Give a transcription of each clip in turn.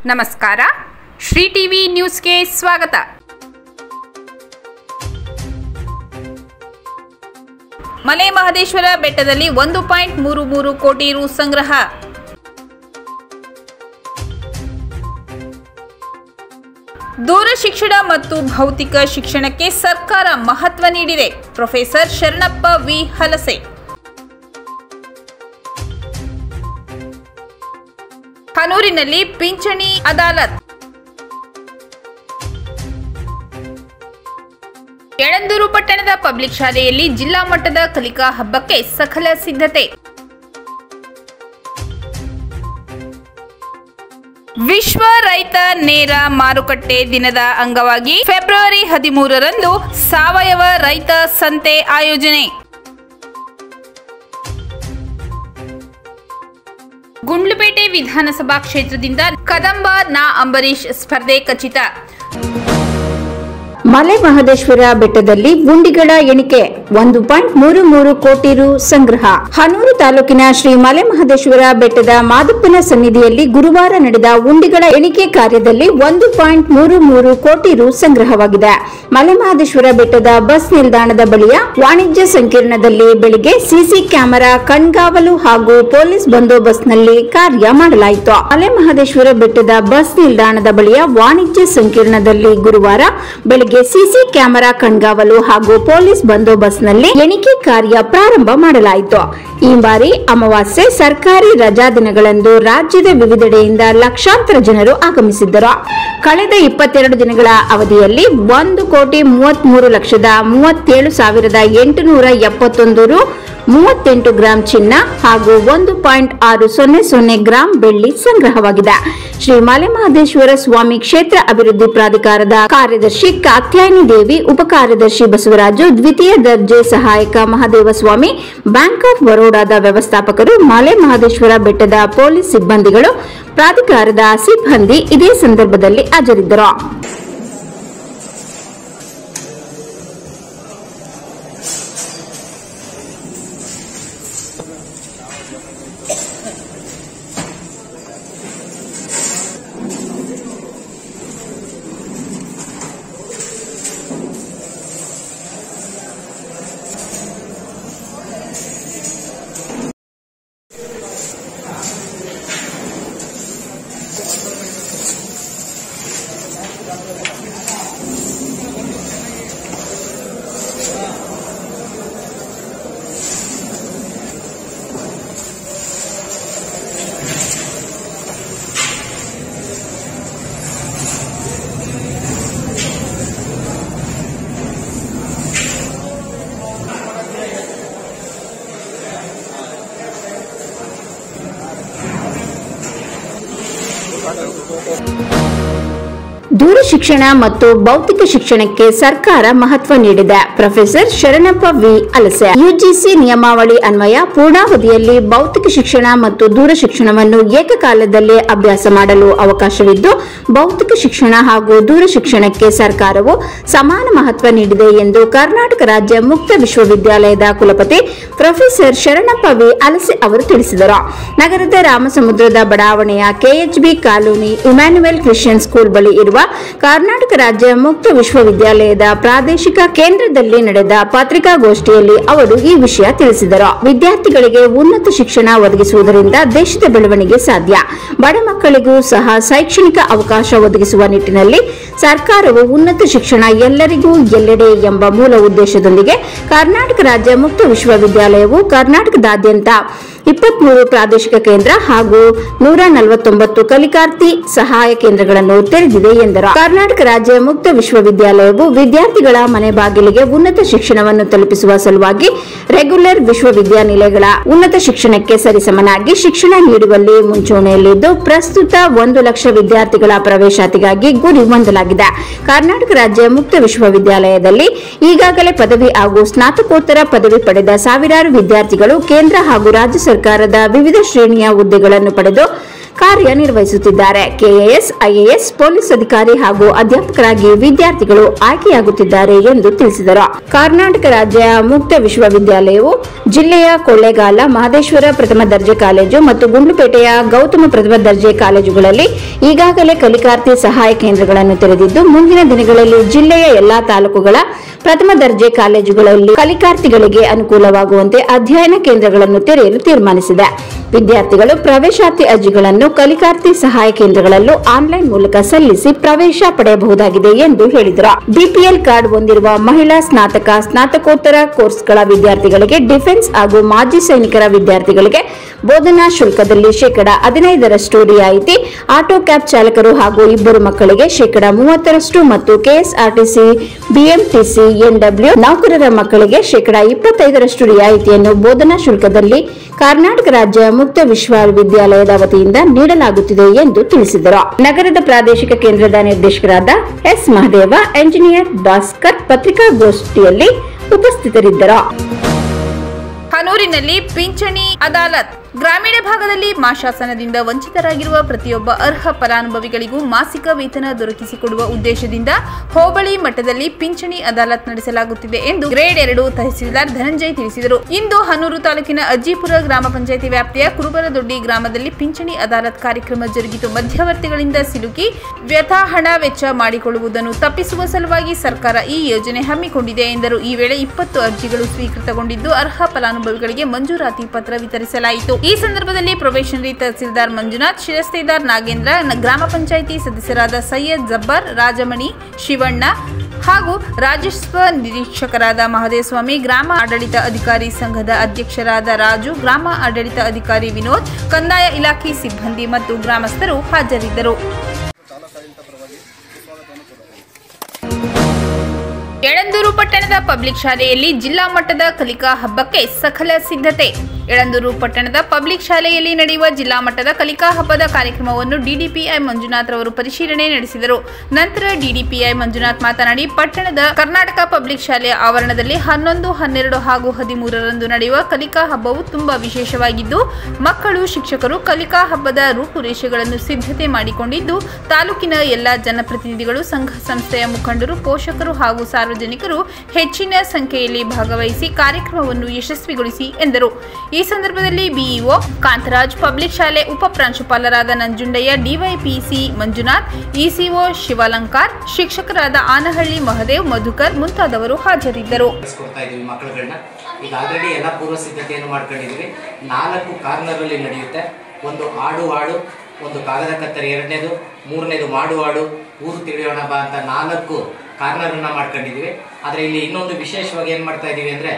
ನಮಸ್ಕಾರ ಶ್ರೀ ಟಿವಿ ನ್ಯೂಸ್ಗೆ ಸ್ವಾಗತ ಮಲೆ ಮಹದೇಶ್ವರ ಬೆಟ್ಟದಲ್ಲಿ ಒಂದು ಪಾಯಿಂಟ್ ಮೂರು ಮೂರು ಕೋಟಿ ರು ಸಂಗ್ರಹ ದೂರ ಶಿಕ್ಷಣ ಮತ್ತು ಭೌತಿಕ ಶಿಕ್ಷಣಕ್ಕೆ ಸರ್ಕಾರ ಮಹತ್ವ ನೀಡಿದೆ ಪ್ರೊಫೆಸರ್ ಶರಣಪ್ಪ ವಿ ಹಲಸೆ ಹನೂರಿನಲ್ಲಿ ಪಿಂಚಣಿ ಅದಾಲತ್ ಯಳಂದೂರು ಪಟ್ಟಣದ ಪಬ್ಲಿಕ್ ಶಾಲೆಯಲ್ಲಿ ಜಿಲ್ಲಾ ಮಟ್ಟದ ಕಲಿಕಾ ಹಬ್ಬಕ್ಕೆ ಸಕಲ ಸಿದ್ಧತೆ ವಿಶ್ವ ರೈತ ನೇರ ಮಾರುಕಟ್ಟೆ ದಿನದ ಅಂಗವಾಗಿ ಫೆಬ್ರವರಿ ಹದಿಮೂರರಂದು ಸಾವಯವ ರೈತ ಸಂತೆ ಆಯೋಜನೆ ಗುಂಡ್ಲುಪೇಟೆ ವಿಧಾನಸಭಾ ಕ್ಷೇತ್ರದಿಂದ ಕದಂಬ ನಾ ಅಂಬರೀಶ್ ಸ್ಪರ್ಧೆ ಖಚಿತ ಮಲೆ ಮಹದೇಶ್ವರ ಬೆಟ್ಟದಲ್ಲಿ ಗುಂಡಿಗಳ ಎಣಿಕೆ ಒಂದು ಪಾಯಿಂಟ್ ಮೂರು ಮೂರು ಕೋಟಿ ರು ಸಂಗ್ರಹ ಹನೂರು ತಾಲೂಕಿನ ಶ್ರೀ ಮಲೆ ಮಹದೇಶ್ವರ ಬೆಟ್ಟದ ಮಾದಪ್ಪನ ಸನ್ನಿಧಿಯಲ್ಲಿ ಗುರುವಾರ ನಡೆದ ಉಂಡಿಗಳ ಎಣಿಕೆ ಕಾರ್ಯದಲ್ಲಿ ಒಂದು ಪಾಯಿಂಟ್ ಮೂರು ಮೂರು ಕೋಟಿ ರು ಸಂಗ್ರಹವಾಗಿದೆ ಮಲೆ ಮಹದೇಶ್ವರ ಬೆಟ್ಟದ ಬಸ್ ನಿಲ್ದಾಣದ ಬಳಿಯ ವಾಣಿಜ್ಯ ಸಂಕೀರ್ಣದಲ್ಲಿ ಬೆಳಿಗ್ಗೆ ಸಿಸಿ ಕ್ಯಾಮೆರಾ ಕಣ್ಗಾವಲು ಹಾಗೂ ಪೊಲೀಸ್ ಬಂದೋಬಸ್ತ್ನಲ್ಲಿ ಕಾರ್ಯ ಮಾಡಲಾಯಿತು ಮಲೆ ಮಹದೇಶ್ವರ ಬೆಟ್ಟದ ಬಸ್ ನಿಲ್ದಾಣದ ಬಳಿಯ ವಾಣಿಜ್ಯ ಸಂಕೀರ್ಣದಲ್ಲಿ ಗುರುವಾರ ಬೆಳಗ್ಗೆ ಸಿಸಿ ಕ್ಯಾಮೆರಾ ಕಣ್ಗಾವಲು ಹಾಗೂ ಪೊಲೀಸ್ ಬಂದೋಬಸ್ತ್ನಲ್ಲಿ ಎಣಿಕೆ ಕಾರ್ಯ ಪ್ರಾರಂಭ ಮಾಡಲಾಯಿತು ಈ ಬಾರಿ ಅಮಾವಾಸ್ಯೆ ಸರ್ಕಾರಿ ರಜಾ ದಿನಗಳಂದು ರಾಜ್ಯದ ವಿವಿಧೆಡೆಯಿಂದ ಲಕ್ಷಾಂತರ ಜನರು ಆಗಮಿಸಿದ್ದರು ಕಳೆದ ಇಪ್ಪತ್ತೆರಡು ದಿನಗಳ ಅವಧಿಯಲ್ಲಿ ಒಂದು ಕೋಟಿ ಮೂವತ್ಮೂರು ಲಕ್ಷದ ಮೂವತ್ತೇಳು ಸಾವಿರದ ಎಂಟುನೂರ ಎಪ್ಪತ್ತೊಂದು ರು ಮೂವತ್ತೆಂಟು ಗ್ರಾಂ ಚಿನ್ನ ಹಾಗೂ ಒಂದು ಪಾಯಿಂಟ್ ಆರು ಸೊನ್ನೆ ಸೊನ್ನೆ ಗ್ರಾಂ ಬೆಳ್ಳಿ ಸಂಗ್ರಹವಾಗಿದೆ ಶ್ರೀ ಮಲೆಮಹದೇಶ್ವರ ಸ್ವಾಮಿ ಕ್ಷೇತ್ರ ಅಭಿವೃದ್ಧಿ ಪ್ರಾಧಿಕಾರದ ಕಾರ್ಯದರ್ಶಿ ಕಾತ್ಯಾಯನಿ ದೇವಿ ಉಪಕಾರ್ಯದರ್ಶಿ ಬಸವರಾಜು ದ್ವಿತೀಯ ದರ್ಜೆ ಸಹಾಯಕ ಮಹದೇವ ಸ್ವಾಮಿ ಬ್ಯಾಂಕ್ ಆಫ್ ಬರೋಡಾದ ವ್ಯವಸ್ಥಾಪಕರು ಮಲೆ ಮಹದೇಶ್ವರ ಬೆಟ್ಟದ ಪೊಲೀಸ್ ಸಿಬ್ಬಂದಿಗಳು ಪ್ರಾಧಿಕಾರದ ಸಿಬ್ಬಂದಿ ಇದೇ ಸಂದರ್ಭದಲ್ಲಿ ಹಾಜರಿದ್ದರು ದೂರ ಶಿಕ್ಷಣ ಮತ್ತು ಭೌತಿಕ ಶಿಕ್ಷಣಕ್ಕೆ ಸರ್ಕಾರ ಮಹತ್ವ ನೀಡಿದೆ professor Sharanappa V Alase UGC ನಿಯಮಾವಳಿ ಅನ್ವಯ ಪೂರ್ಣಾವಧಿಯಲ್ಲಿ ಭೌತಿಕ ಶಿಕ್ಷಣ ಮತ್ತು ದೂರ ಶಿಕ್ಷಣವನ್ನು ಏಕಕಾಲದಲ್ಲಿ ಅಭ್ಯಾಸ ಮಾಡಲು ಅವಕಾಶವಿದ್ದು ಭೌತಿಕ ಶಿಕ್ಷಣ ಹಾಗೂ ದೂರ ಶಿಕ್ಷಣಕ್ಕೆ ಸರ್ಕಾರವು ಸಮಾನ ಮಹತ್ವ ನೀಡಿದೆ ಎಂದು ಕರ್ನಾಟಕ ರಾಜ್ಯ ಮುಕ್ತ ವಿಶ್ವವಿದ್ಯಾಲಯದ ಕುಲಪತಿ ಪ್ರೊಫೆಸರ್ ಶರಣಪ್ಪ ವಿ ಅಲಸೆ ಅವರು ತಿಳಿಸಿದರು ನಗರದ ರಾಮಸಮುದ್ರದ ಬಡಾವಣೆಯ KHB colony Emmanuel Christian school ಬಳಿ ಇರುವ ಕರ್ನಾಟಕ ರಾಜ್ಯ ಮುಕ್ತ ವಿಶ್ವವಿದ್ಯಾಲಯದ ಪ್ರಾದೇಶಿಕ ಕೇಂದ್ರದಲ್ಲಿ ನಡೆದ ಪತ್ರಿಕಾಗೋಷ್ಠಿಯಲ್ಲಿ ಅವರು ಈ ವಿಷಯ ತಿಳಿಸಿದರು ವಿದ್ಯಾರ್ಥಿಗಳಿಗೆ ಉನ್ನತ ಶಿಕ್ಷಣ ಒದಗಿಸುವುದರಿಂದ ದೇಶದ ಬೆಳವಣಿಗೆ ಸಾಧ್ಯ ಬಡ ಮಕ್ಕಳಿಗೂ ಸಹ ಶೈಕ್ಷಣಿಕ ಅವಕಾಶ ಒದಗಿಸುವ ನಿಟ್ಟಿನಲ್ಲಿ ಸರ್ಕಾರವು ಉನ್ನತ ಶಿಕ್ಷಣ ಎಲ್ಲರಿಗೂ ಎಲ್ಲೆಡೆ ಎಂಬ ಮೂಲ ಉದ್ದೇಶದೊಂದಿಗೆ ಕರ್ನಾಟಕ ರಾಜ್ಯ ಮುಕ್ತ ವಿಶ್ವವಿದ್ಯಾಲಯವು ಕರ್ನಾಟಕದಾದ್ಯಂತ ಇಪ್ಪತ್ಮೂರು ಪ್ರಾದೇಶಿಕ ಕೇಂದ್ರ ಹಾಗೂ ನೂರ ನಲವತ್ತೊಂಬತ್ತು ಕಲಿಕಾರ್ಥಿ ಸಹಾಯ ಕೇಂದ್ರಗಳನ್ನು ತೆರೆದಿದೆ ಎಂದರು ಕರ್ನಾಟಕ ರಾಜ್ಯ ಮುಕ್ತ ವಿಶ್ವವಿದ್ಯಾಲಯವು ವಿದ್ಯಾರ್ಥಿಗಳ ಮನೆ ಬಾಗಿಲಿಗೆ ಉನ್ನತ ಶಿಕ್ಷಣವನ್ನು ತಲುಪಿಸುವ ಸಲುವಾಗಿ ರೆಗ್ಯುಲರ್ ವಿಶ್ವವಿದ್ಯಾನಿಲಯಗಳ ಉನ್ನತ ಶಿಕ್ಷಣಕ್ಕೆ ಸರಿಸಮನಾಗಿ ಶಿಕ್ಷಣ ನೀಡುವಲ್ಲಿ ಮುಂಚೂಣಿಯಲ್ಲಿದ್ದು ಪ್ರಸ್ತುತ ಒಂದು ಲಕ್ಷ ವಿದ್ಯಾರ್ಥಿಗಳ ಪ್ರವೇಶಾತಿಗಾಗಿ ಗುರಿ ಹೊಂದಲಾಗಿದೆ ಕರ್ನಾಟಕ ರಾಜ್ಯ ಮುಕ್ತ ವಿಶ್ವವಿದ್ಯಾಲಯದಲ್ಲಿ ಈಗಾಗಲೇ ಪದವಿ ಹಾಗೂ ಸ್ನಾತಕೋತ್ತರ ಪದವಿ ಪಡೆದ ಸಾವಿರಾರು ವಿದ್ಯಾರ್ಥಿಗಳು ಕೇಂದ್ರ ಹಾಗೂ ರಾಜ್ಯ ಸರ್ಕಾರದ ವಿವಿಧ ಶ್ರೇಣಿಯ ಹುದ್ದೆಗಳನ್ನು ಪಡೆದು ಕಾರ್ಯನಿರ್ವಹಿಸುತ್ತಿದ್ದಾರೆ ಕೆಎಎಸ್ ಐಎಎಸ್ ಪೊಲೀಸ್ ಅಧಿಕಾರಿ ಹಾಗೂ ಅಧ್ಯಾಪಕರಾಗಿ ವಿದ್ಯಾರ್ಥಿಗಳು ಆಯ್ಕೆಯಾಗುತ್ತಿದ್ದಾರೆ ಎಂದು ತಿಳಿಸಿದರು ಕರ್ನಾಟಕ ರಾಜ್ಯ ಮುಕ್ತ ವಿಶ್ವವಿದ್ಯಾಲಯವು ಜಿಲ್ಲೆಯ ಕೊಳ್ಳೇಗಾಲ ಮಹದೇಶ್ವರ ಪ್ರಥಮ ದರ್ಜೆ ಕಾಲೇಜು ಮತ್ತು ಗುಂಡ್ಲುಪೇಟೆಯ ಗೌತಮ ಪ್ರಥಮ ದರ್ಜೆ ಕಾಲೇಜುಗಳಲ್ಲಿ ಈಗಾಗಲೇ ಕಲಿಕಾರ್ಥಿ ಸಹಾಯ ಕೇಂದ್ರಗಳನ್ನು ತೆರೆದಿದ್ದು ಮುಂದಿನ ದಿನಗಳಲ್ಲಿ ಜಿಲ್ಲೆಯ ಎಲ್ಲಾ ತಾಲೂಕುಗಳ ಪ್ರಥಮ ದರ್ಜೆ ಕಾಲೇಜುಗಳಲ್ಲಿ ಕಲಿಕಾರ್ಥಿಗಳಿಗೆ ಅನುಕೂಲವಾಗುವಂತೆ ಅಧ್ಯಯನ ಕೇಂದ್ರಗಳನ್ನು ತೆರೆಯಲು ತೀರ್ಮಾನಿಸಿದೆ ವಿದ್ಯಾರ್ಥಿಗಳು ಪ್ರವೇಶಾತಿ ಅರ್ಜಿಗಳನ್ನು ಕಲಿಕಾರ್ಥಿ ಸಹಾಯ ಕೇಂದ್ರಗಳಲ್ಲೂ ಆನ್ಲೈನ್ ಮೂಲಕ ಸಲ್ಲಿಸಿ ಪ್ರವೇಶ ಪಡೆಯಬಹುದಾಗಿದೆ ಎಂದು ಹೇಳಿದರು ಬಿಪಿಎಲ್ ಕಾರ್ಡ್ ಹೊಂದಿರುವ ಮಹಿಳಾ ಸ್ನಾತಕ ಸ್ನಾತಕೋತ್ತರ ಕೋರ್ಸ್ಗಳ ವಿದ್ಯಾರ್ಥಿಗಳಿಗೆ ಡಿಫೆನ್ಸ್ ಹಾಗೂ ಮಾಜಿ ಸೈನಿಕರ ವಿದ್ಯಾರ್ಥಿಗಳಿಗೆ ಬೋಧನಾ ಶುಲ್ಕದಲ್ಲಿ ಶೇಕಡ ಹದಿನೈದರಷ್ಟು ರಿಯಾಯಿತಿ ಆಟೋ ಕ್ಯಾಬ್ ಚಾಲಕರು ಹಾಗೂ ಇಬ್ಬರು ಮಕ್ಕಳಿಗೆ ಶೇಕಡ ಮೂವತ್ತರಷ್ಟು ಮತ್ತು ಕೆಎಸ್ಆರ್ಟಿಸಿ ಬಿಎಂಟಿಸಿ ಎನ್ಡಬ್ಲ್ಯೂ ನೌಕರರ ಮಕ್ಕಳಿಗೆ ಶೇಕಡ ಇಪ್ಪತ್ತೈದರಷ್ಟು ರಿಯಾಯಿತಿಯನ್ನು ಬೋಧನಾ ಶುಲ್ಕದಲ್ಲಿ ಕರ್ನಾಟಕ ರಾಜ್ಯ ಮುಕ್ತ ವಿಶ್ವವಿದ್ಯಾಲಯದ ವತಿಯಿಂದ ನೀಡಲಾಗುತ್ತಿದೆ ಎಂದು ತಿಳಿಸಿದರು ನಗರದ ಪ್ರಾದೇಶಿಕ ಕೇಂದ್ರದ ನಿರ್ದೇಶಕರಾದ ಎಸ್ ಮಹದೇವ ಎಂಜಿನಿಯರ್ ಭಾಸ್ಕರ್ ಪತ್ರಿಕಾಗೋಷ್ಠಿಯಲ್ಲಿ ಉಪಸ್ಥಿತರಿದ್ದರು ಹನೂರಿನಲ್ಲಿ ಪಿಂಚಣಿ ಅದಾಲತ್ ಗ್ರಾಮೀಣ ಭಾಗದಲ್ಲಿ ಮಾಶಾಸನದಿಂದ ವಂಚಿತರಾಗಿರುವ ಪ್ರತಿಯೊಬ್ಬ ಅರ್ಹ ಫಲಾನುಭವಿಗಳಿಗೂ ಮಾಸಿಕ ವೇತನ ದೊರಕಿಸಿಕೊಡುವ ಉದ್ದೇಶದಿಂದ ಹೋಬಳಿ ಮಟ್ಟದಲ್ಲಿ ಪಿಂಚಣಿ ಅದಾಲತ್ ನಡೆಸಲಾಗುತ್ತಿದೆ ಎಂದು ಗ್ರೇಡ್ ಎರಡು ತಹಸೀಲ್ದಾರ್ ಧನಂಜಯ್ ತಿಳಿಸಿದರು ಇಂದು ಹನೂರು ತಾಲೂಕಿನ ಅಜ್ಜಿಪುರ ಗ್ರಾಮ ಪಂಚಾಯಿತಿ ವ್ಯಾಪ್ತಿಯ ಕುರುಬರದೊಡ್ಡಿ ಗ್ರಾಮದಲ್ಲಿ ಪಿಂಚಣಿ ಅದಾಲತ್ ಕಾರ್ಯಕ್ರಮ ಜರುಗಿತು ಮಧ್ಯವರ್ತಿಗಳಿಂದ ಸಿಲುಕಿ ವ್ಯಥಾ ಹಣ ವೆಚ್ಚ ಮಾಡಿಕೊಳ್ಳುವುದನ್ನು ತಪ್ಪಿಸುವ ಸಲುವಾಗಿ ಸರ್ಕಾರ ಈ ಯೋಜನೆ ಹಮ್ಮಿಕೊಂಡಿದೆ ಎಂದರು ಈ ವೇಳೆ ಇಪ್ಪತ್ತು ಅರ್ಜಿಗಳು ಸ್ವೀಕೃತಗೊಂಡಿದ್ದು ಅರ್ಹ ಫಲಾನುಭವಿಗಳಿಗೆ ಮಂಜೂರಾತಿ ಪತ್ರ ವಿತರಿಸಲಾಯಿತು ಈ ಸಂದರ್ಭದಲ್ಲಿ ಪ್ರೊಬೇಷನರಿ ತಹಸೀಲ್ದಾರ್ ಮಂಜುನಾಥ್ ಶಿರಸ್ತೇದಾರ್ ನಾಗೇಂದ್ರ ನ- ಗ್ರಾಮ ಪಂಚಾಯಿತಿ ಸದಸ್ಯರಾದ ಸೈಯದ್ ಜಬ್ಬರ್ ರಾಜಮಣಿ ಶಿವಣ್ಣ ಹಾಗೂ ರಾಜಸ್ವ ನಿರೀಕ್ಷಕರಾದ ಮಹದೇವಸ್ವಾಮಿ ಗ್ರಾಮ ಆಡಳಿತ ಅಧಿಕಾರಿ ಸಂಘದ ಅಧ್ಯಕ್ಷರಾದ ರಾಜು ಗ್ರಾಮ ಆಡಳಿತ ಅಧಿಕಾರಿ ವಿನೋದ್ ಕಂದಾಯ ಇಲಾಖೆ ಸಿಬ್ಬಂದಿ ಮತ್ತು ಗ್ರಾಮಸ್ಥರು ಹಾಜರಿದ್ದರು ಯಳಂದೂರು ಪಟ್ಟಣದ ಪಬ್ಲಿಕ್ ಶಾಲೆಯಲ್ಲಿ ಜಿಲ್ಲಾ ಮಟ್ಟದ ಕಲಿಕಾ ಹಬ್ಬಕ್ಕೆ ಸಕಲ ಸಿದ್ಧತೆ ಯಳಂದೂರು ಪಟ್ಟಣದ ಪಬ್ಲಿಕ್ ಶಾಲೆಯಲ್ಲಿ ನಡೆಯುವ ಜಿಲ್ಲಾ ಮಟ್ಟದ ಕಲಿಕಾ ಹಬ್ಬದ ಕಾರ್ಯಕ್ರಮವನ್ನು ಡಿಡಿಪಿಐ ಮಂಜುನಾಥ್ ರವರು ಪರಿಶೀಲನೆ ನಡೆಸಿದರು ನಂತರ ಡಿಡಿಪಿಐ ಮಂಜುನಾಥ್ ಮಾತನಾಡಿ ಪಟ್ಟಣದ ಕರ್ನಾಟಕ ಪಬ್ಲಿಕ್ ಶಾಲೆಯ ಆವರಣದಲ್ಲಿ ಹನ್ನೊಂದು ಹನ್ನೆರಡು ಹಾಗೂ ಹದಿಮೂರರಂದು ನಡೆಯುವ ಕಲಿಕಾ ಹಬ್ಬವು ತುಂಬಾ ವಿಶೇಷವಾಗಿದ್ದು ಮಕ್ಕಳು ಶಿಕ್ಷಕರು ಕಲಿಕಾ ಹಬ್ಬದ ರೂಪುರೇಷೆಗಳನ್ನು ಸಿದ್ಧತೆ ಮಾಡಿಕೊಂಡಿದ್ದು ತಾಲೂಕಿನ ಎಲ್ಲ ಜನಪ್ರತಿನಿಧಿಗಳು ಸಂಘ ಸಂಸ್ಥೆಯ ಮುಖಂಡರು ಪೋಷಕರು ಹಾಗೂ ಸಾರ್ವಜನಿಕರು ಹೆಚ್ಚಿನ ಸಂಖ್ಯೆಯಲ್ಲಿ ಭಾಗವಹಿಸಿ ಕಾರ್ಯಕ್ರಮವನ್ನು ಯಶಸ್ವಿಗೊಳಿಸಿ ಎಂದರು ಈ ಸಂದರ್ಭದಲ್ಲಿ ಬಿಇಒ ಕಾಂತರಾಜ್ ಪಬ್ಲಿಕ್ ಶಾಲೆ ಉಪ ಪ್ರಾಂಶುಪಾಲರಾದ ನಂಜುಂಡಯ್ಯ ಡಿವೈಪಿಸಿ ಮಂಜುನಾಥ್ ಇಸಿಒ ಶಿವಾಲಂಕಾರ್ ಶಿಕ್ಷಕರಾದ ಆನಹಳ್ಳಿ ಮಹದೇವ್ ಮಧುಕರ್ ಮುಂತಾದವರು ಹಾಜರಿದ್ದರು ಕೊಡ್ತಾ ಇದೀವಿ ಮಕ್ಕಳುಗಳನ್ನ ಈಗ ಆಲ್ರೆಡಿ ಎಲ್ಲ ಪೂರ್ವ ಸಿದ್ಧತೆಯನ್ನು ಮಾಡ್ಕೊಂಡಿದೀವಿ ನಾಲ್ಕು ಕಾರ್ನರಲ್ಲಿ ನಡೆಯುತ್ತೆ ಒಂದು ಆಡು ಆಡು ಒಂದು ಕಾಗದ ಕತ್ತರಿ ಎರಡನೇದು ಮೂರನೇದು ಮಾಡು ಆಡು ಊರು ತಿಳಿಯೋಣ ಬಾ ಅಂತ ನಾಲ್ಕು ಕಾರ್ನರನ್ನ ಮಾಡ್ಕೊಂಡಿದೀವಿ ಆದ್ರೆ ಇಲ್ಲಿ ಇನ್ನೊಂದು ವಿಶೇಷವಾಗಿ ಏನ್ ಮಾಡ್ತಾ ಇದೀವಿ ಅಂದ್ರೆ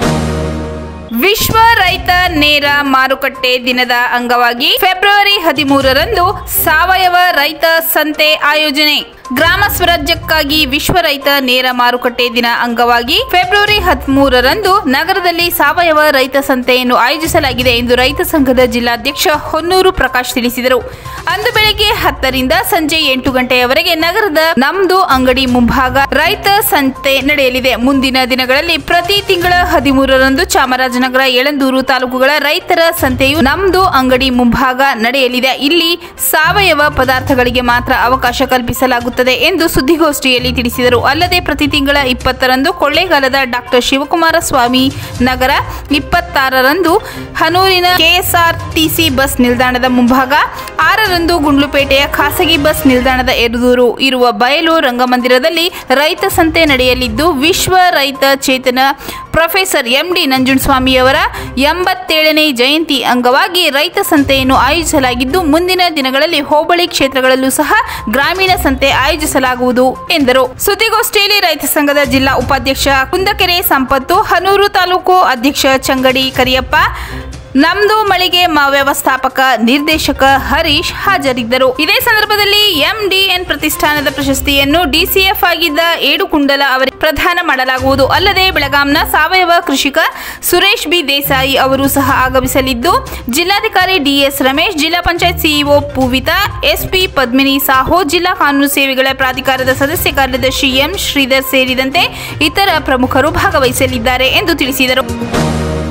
ವಿಶ್ವ ರೈತ ನೇರ ಮಾರುಕಟ್ಟೆ ದಿನದ ಅಂಗವಾಗಿ ಫೆಬ್ರವರಿ ಹದಿಮೂರರಂದು ಸಾವಯವ ರೈತ ಸಂತೆ ಆಯೋಜನೆ ಗ್ರಾಮ ಸ್ವರಾಜ್ಯಕ್ಕಾಗಿ ವಿಶ್ವ ರೈತ ನೇರ ಮಾರುಕಟ್ಟೆ ದಿನ ಅಂಗವಾಗಿ ಫೆಬ್ರವರಿ ಹದಿಮೂರರಂದು ನಗರದಲ್ಲಿ ಸಾವಯವ ರೈತ ಸಂತೆಯನ್ನು ಆಯೋಜಿಸಲಾಗಿದೆ ಎಂದು ರೈತ ಸಂಘದ ಜಿಲ್ಲಾಧ್ಯಕ್ಷ ಹೊನ್ನೂರು ಪ್ರಕಾಶ್ ತಿಳಿಸಿದರು ಅಂದು ಬೆಳಗ್ಗೆ ಹತ್ತರಿಂದ ಸಂಜೆ ಎಂಟು ಗಂಟೆಯವರೆಗೆ ನಗರದ ನಮ್ದು ಅಂಗಡಿ ಮುಂಭಾಗ ರೈತ ಸಂತೆ ನಡೆಯಲಿದೆ ಮುಂದಿನ ದಿನಗಳಲ್ಲಿ ಪ್ರತಿ ತಿಂಗಳ ಹದಿಮೂರರಂದು ಚಾಮರಾಜನಗರ ಯಳಂದೂರು ತಾಲೂಕುಗಳ ರೈತರ ಸಂತೆಯು ನಮ್ದು ಅಂಗಡಿ ಮುಂಭಾಗ ನಡೆಯಲಿದೆ ಇಲ್ಲಿ ಸಾವಯವ ಪದಾರ್ಥಗಳಿಗೆ ಮಾತ್ರ ಅವಕಾಶ ಕಲ್ಪಿಸಲಾಗುತ್ತದೆ ಎಂದು ಸುದ್ದಿಗೋಷ್ಠಿಯಲ್ಲಿ ತಿಳಿಸಿದರು ಅಲ್ಲದೆ ಪ್ರತಿ ತಿಂಗಳ ಇಪ್ಪತ್ತರಂದು ಕೊಳ್ಳೇಗಾಲದ ಡಾಕ್ಟರ್ ಶಿವಕುಮಾರ ಸ್ವಾಮಿ ನಗರ ಇಪ್ಪತ್ತಾರರಂದು ಹನೂರಿನ ಕೆಎಸ್ಆರ್ಟಿಸಿ ಬಸ್ ನಿಲ್ದಾಣದ ಮುಂಭಾಗ ಆರರಂದು ಗುಂಡ್ಲುಪೇಟೆಯ ಖಾಸಗಿ ಬಸ್ ನಿಲ್ದಾಣದ ಎದುರು ಇರುವ ಬಯಲು ರಂಗಮಂದಿರದಲ್ಲಿ ರೈತ ಸಂತೆ ನಡೆಯಲಿದ್ದು ವಿಶ್ವ ರೈತ ಚೇತನ ಪ್ರೊಫೆಸರ್ ಎಂಡಿ ನಂಜುಂಡಸ್ವಾಮಿಯವರ ಎಂಬತ್ತೇಳನೇ ಜಯಂತಿ ಅಂಗವಾಗಿ ರೈತ ಸಂತೆಯನ್ನು ಆಯೋಜಿಸಲಾಗಿದ್ದು ಮುಂದಿನ ದಿನಗಳಲ್ಲಿ ಹೋಬಳಿ ಕ್ಷೇತ್ರಗಳಲ್ಲೂ ಸಹ ಗ್ರಾಮೀಣ ಸಂತೆ ಆಯೋಜಿಸಲಾಗುವುದು ಎಂದರು ಸುದ್ದಿಗೋಷ್ಠಿಯಲ್ಲಿ ರೈತ ಸಂಘದ ಜಿಲ್ಲಾ ಉಪಾಧ್ಯಕ್ಷ ಕುಂದಕೆರೆ ಸಂಪತ್ತು ಹನೂರು ತಾಲೂಕು ಅಧ್ಯಕ್ಷ ಚಂಗಡಿ ಕರಿಯಪ್ಪ ನಮ್ದು ಮಳಿಗೆ ಮ ವ್ಯವಸ್ಥಾಪಕ ನಿರ್ದೇಶಕ ಹರೀಶ್ ಹಾಜರಿದ್ದರು ಇದೇ ಸಂದರ್ಭದಲ್ಲಿ ಎಂಡಿಎನ್ ಪ್ರತಿಷ್ಠಾನದ ಪ್ರಶಸ್ತಿಯನ್ನು ಡಿಸಿಎಫ್ ಆಗಿದ್ದ ಏಡುಕುಂಡಲ ಅವರಿಗೆ ಪ್ರದಾನ ಮಾಡಲಾಗುವುದು ಅಲ್ಲದೆ ಬೆಳಗಾಂನ ಸಾವಯವ ಕೃಷಿಕ ಸುರೇಶ್ ಬಿ ದೇಸಾಯಿ ಅವರು ಸಹ ಆಗಮಿಸಲಿದ್ದು ಜಿಲ್ಲಾಧಿಕಾರಿ ಡಿಎಸ್ ರಮೇಶ್ ಜಿಲ್ಲಾ ಪಂಚಾಯತ್ ಸಿಇಒ ಪೂವಿತಾ ಎಸ್ಪಿ ಪದ್ಮಿನಿ ಸಾಹೋ ಜಿಲ್ಲಾ ಕಾನೂನು ಸೇವೆಗಳ ಪ್ರಾಧಿಕಾರದ ಸದಸ್ಯ ಕಾರ್ಯದರ್ಶಿ ಎಂ ಶ್ರೀಧರ್ ಸೇರಿದಂತೆ ಇತರ ಪ್ರಮುಖರು ಭಾಗವಹಿಸಲಿದ್ದಾರೆ ಎಂದು ತಿಳಿಸಿದರು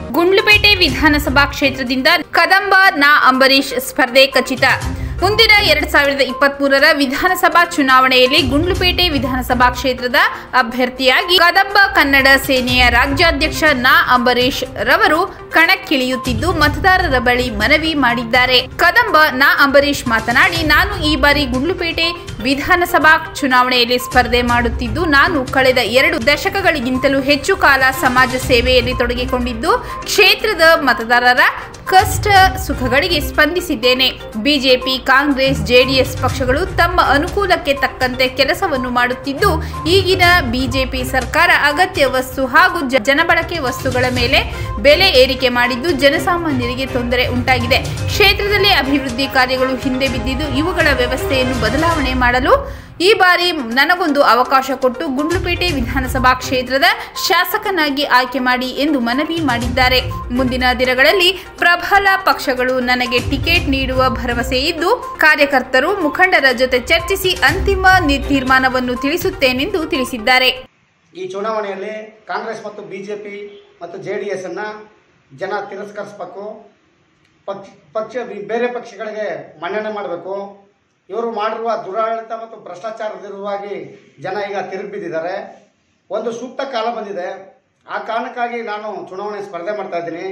ಗುಂಡ್ಲುಪೇಟೆ ವಿಧಾನಸಭಾ ಕ್ಷೇತ್ರದಿಂದ ಕದಂಬ ನಾ ಅಂಬರೀಶ್ ಸ್ಪರ್ಧೆ ಖಚಿತ ಮುಂದಿನ ಎರಡ್ ಸಾವಿರದ ಇಪ್ಪತ್ತ್ ಮೂರರ ವಿಧಾನಸಭಾ ಚುನಾವಣೆಯಲ್ಲಿ ಗುಂಡ್ಲುಪೇಟೆ ವಿಧಾನಸಭಾ ಕ್ಷೇತ್ರದ ಅಭ್ಯರ್ಥಿಯಾಗಿ ಕದಂಬ ಕನ್ನಡ ಸೇನೆಯ ರಾಜ್ಯಾಧ್ಯಕ್ಷ ನಾ ಅಂಬರೀಶ್ ರವರು ಕಣಕ್ಕಿಳಿಯುತ್ತಿದ್ದು ಮತದಾರರ ಬಳಿ ಮನವಿ ಮಾಡಿದ್ದಾರೆ ಕದಂಬ ನಾ ಅಂಬರೀಶ್ ಮಾತನಾಡಿ ನಾನು ಈ ಬಾರಿ ಗುಂಡ್ಲುಪೇಟೆ ವಿಧಾನಸಭಾ ಚುನಾವಣೆಯಲ್ಲಿ ಸ್ಪರ್ಧೆ ಮಾಡುತ್ತಿದ್ದು ನಾನು ಕಳೆದ ಎರಡು ದಶಕಗಳಿಗಿಂತಲೂ ಹೆಚ್ಚು ಕಾಲ ಸಮಾಜ ಸೇವೆಯಲ್ಲಿ ತೊಡಗಿಕೊಂಡಿದ್ದು ಕ್ಷೇತ್ರದ ಮತದಾರರ ಕಷ್ಟ ಸುಖಗಳಿಗೆ ಸ್ಪಂದಿಸಿದ್ದೇನೆ ಬಿಜೆಪಿ ಕಾಂಗ್ರೆಸ್ ಜೆಡಿಎಸ್ ಪಕ್ಷಗಳು ತಮ್ಮ ಅನುಕೂಲಕ್ಕೆ ತಕ್ಕಂತೆ ಕೆಲಸವನ್ನು ಮಾಡುತ್ತಿದ್ದು ಈಗಿನ ಬಿಜೆಪಿ ಸರ್ಕಾರ ಅಗತ್ಯ ವಸ್ತು ಹಾಗೂ ಜ- ಜನಬಳಕೆ ವಸ್ತುಗಳ ಮೇಲೆ ಬೆಲೆ ಏರಿಕೆ ಮಾಡಿದ್ದು ಜನಸಾಮಾನ್ಯರಿಗೆ ತೊಂದರೆ ಉಂಟಾಗಿದೆ ಕ್ಷೇತ್ರದಲ್ಲಿ ಅಭಿವೃದ್ಧಿ ಕಾರ್ಯಗಳು ಹಿಂದೆ ಬಿದ್ದಿದ್ದು ಇವುಗಳ ವ್ಯವಸ್ಥೆಯನ್ನು ಬದಲಾವಣೆ ಮಾಡಲು ಈ ಬಾರಿ ನನಗೊಂದು ಅವಕಾಶ ಕೊಟ್ಟು ಗುಂಡ್ಲುಪೇಟೆ ವಿಧಾನಸಭಾ ಕ್ಷೇತ್ರದ ಶಾಸಕನಾಗಿ ಆಯ್ಕೆ ಮಾಡಿ ಎಂದು ಮನವಿ ಮಾಡಿದ್ದಾರೆ ಮುಂದಿನ ದಿನಗಳಲ್ಲಿ ಪ್ರಬಲ ಪಕ್ಷಗಳು ನನಗೆ ಟಿಕೆಟ್ ನೀಡುವ ಭರವಸೆ ಇದ್ದು ಕಾರ್ಯಕರ್ತರು ಮುಖಂಡರ ಜೊತೆ ಚರ್ಚಿಸಿ ಅಂತಿಮ ನಿ- ತೀರ್ಮಾನವನ್ನು ತಿಳಿಸುತ್ತೇನೆಂದು ತಿಳಿಸಿದ್ದಾರೆ ಈ ಚುನಾವಣೆಯಲ್ಲಿ ಕಾಂಗ್ರೆಸ್ ಮತ್ತು ಬಿ ಜೆ ಪಿ ಮತ್ತು ಜೆ ಡಿ ಎಸ್ಸನ್ನು ಜನ ತಿರಸ್ಕರಿಸ್ಬೇಕು ಪಕ್ಷ ಪಕ್ಷ ಬೇರೆ ಪಕ್ಷಗಳಿಗೆ ಮನ್ನಣೆ ಮಾಡಬೇಕು ಇವರು ಮಾಡಿರುವ ದುರಾಡಳಿತ ಮತ್ತು ಭ್ರಷ್ಟಾಚಾರದ ವಿರುದ್ಧವಾಗಿ ಜನ ಈಗ ತಿರುಗಿ ಬಿದ್ದಿದ್ದಾರೆ ಒಂದು ಸೂಕ್ತ ಕಾಲ ಬಂದಿದೆ ಆ ಕಾರಣಕ್ಕಾಗಿ ನಾನು ಚುನಾವಣೆ ಸ್ಪರ್ಧೆ ಮಾಡ್ತಾ ಇದ್ದೀನಿ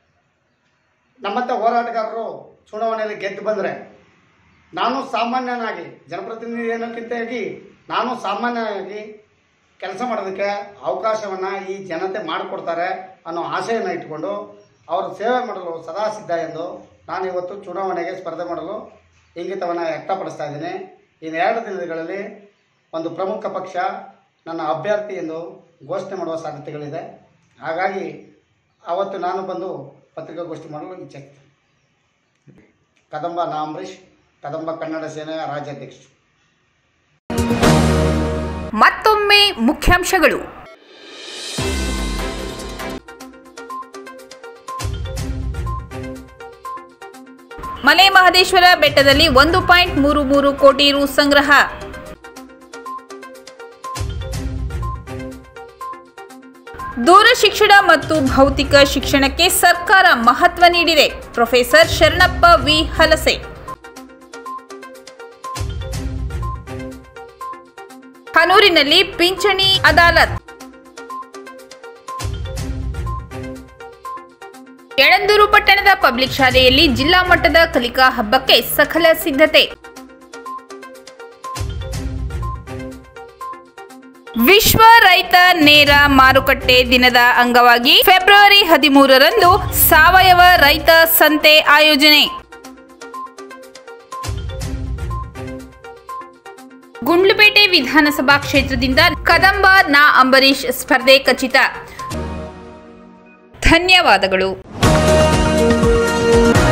ನಮ್ಮಂಥ ಹೋರಾಟಗಾರರು ಚುನಾವಣೆಯಲ್ಲಿ ಗೆದ್ದು ಬಂದರೆ ನಾನು ಸಾಮಾನ್ಯನಾಗಿ ಜನಪ್ರತಿನಿಧಿ ಅನ್ನೋಕ್ಕಿಂತಾಗಿ ನಾನು ಸಾಮಾನ್ಯನಾಗಿ ಕೆಲಸ ಮಾಡೋದಕ್ಕೆ ಅವಕಾಶವನ್ನು ಈ ಜನತೆ ಮಾಡಿಕೊಡ್ತಾರೆ ಅನ್ನೋ ಆಶೆಯನ್ನು ಇಟ್ಕೊಂಡು ಅವರ ಸೇವೆ ಮಾಡಲು ಸದಾ ಸಿದ್ಧ ಎಂದು ನಾನು ಇವತ್ತು ಚುನಾವಣೆಗೆ ಸ್ಪರ್ಧೆ ಮಾಡಲು ಇಂಗಿತವನ್ನು ವ್ಯಕ್ತಪಡಿಸ್ತಾ ಇದ್ದೀನಿ ಇನ್ನು ಎರಡು ದಿನಗಳಲ್ಲಿ ಒಂದು ಪ್ರಮುಖ ಪಕ್ಷ ನನ್ನ ಅಭ್ಯರ್ಥಿ ಎಂದು ಘೋಷಣೆ ಮಾಡುವ ಸಾಧ್ಯತೆಗಳಿದೆ ಹಾಗಾಗಿ ಆವತ್ತು ನಾನು ಬಂದು ಪತ್ರಿಕಾಗೋಷ್ಠಿ ಮಾಡಲು ಇಚ್ಛೆ ಕದಂಬ ನಾ ಅಂಬರೀಶ್ ಕದಂಬ ಕನ್ನಡ ಸೇನೆಯ ರಾಜ್ಯಾಧ್ಯಕ್ಷರು ಮತ್ತೊಮ್ಮೆ ಮುಖ್ಯಾಂಶಗಳು ಮಲೆ ಮಹದೇಶ್ವರ ಬೆಟ್ಟದಲ್ಲಿ ಒಂದು ಪಾಯಿಂಟ್ ಮೂರು ಮೂರು ಕೋಟಿ ರು ಸಂಗ್ರಹ ದೂರ ಶಿಕ್ಷಣ ಮತ್ತು ಭೌತಿಕ ಶಿಕ್ಷಣಕ್ಕೆ ಸರ್ಕಾರ ಮಹತ್ವ ನೀಡಿದೆ ಪ್ರೊಫೆಸರ್ ಶರಣಪ್ಪ ವಿ ಹಲಸೆ ಹನೂರಿನಲ್ಲಿ ಪಿಂಚಣಿ ಅದಾಲತ್ ಯಳಂದೂರು ಪಟ್ಟಣದ ಪಬ್ಲಿಕ್ ಶಾಲೆಯಲ್ಲಿ ಜಿಲ್ಲಾ ಮಟ್ಟದ ಕಲಿಕಾ ಹಬ್ಬಕ್ಕೆ ಸಕಲ ಸಿದ್ಧತೆ ವಿಶ್ವ ರೈತ ನೇರ ಮಾರುಕಟ್ಟೆ ದಿನದ ಅಂಗವಾಗಿ ಫೆಬ್ರವರಿ ಹದಿಮೂರರಂದು ಸಾವಯವ ರೈತ ಸಂತೆ ಆಯೋಜನೆ ಗುಂಡ್ಲುಪೇಟೆ ವಿಧಾನಸಭಾ ಕ್ಷೇತ್ರದಿಂದ ಕದಂಬ ನಾ ಅಂಬರೀಶ್ ಸ್ಪರ್ಧೆ ಖಚಿತ ಧನ್ಯವಾದಗಳು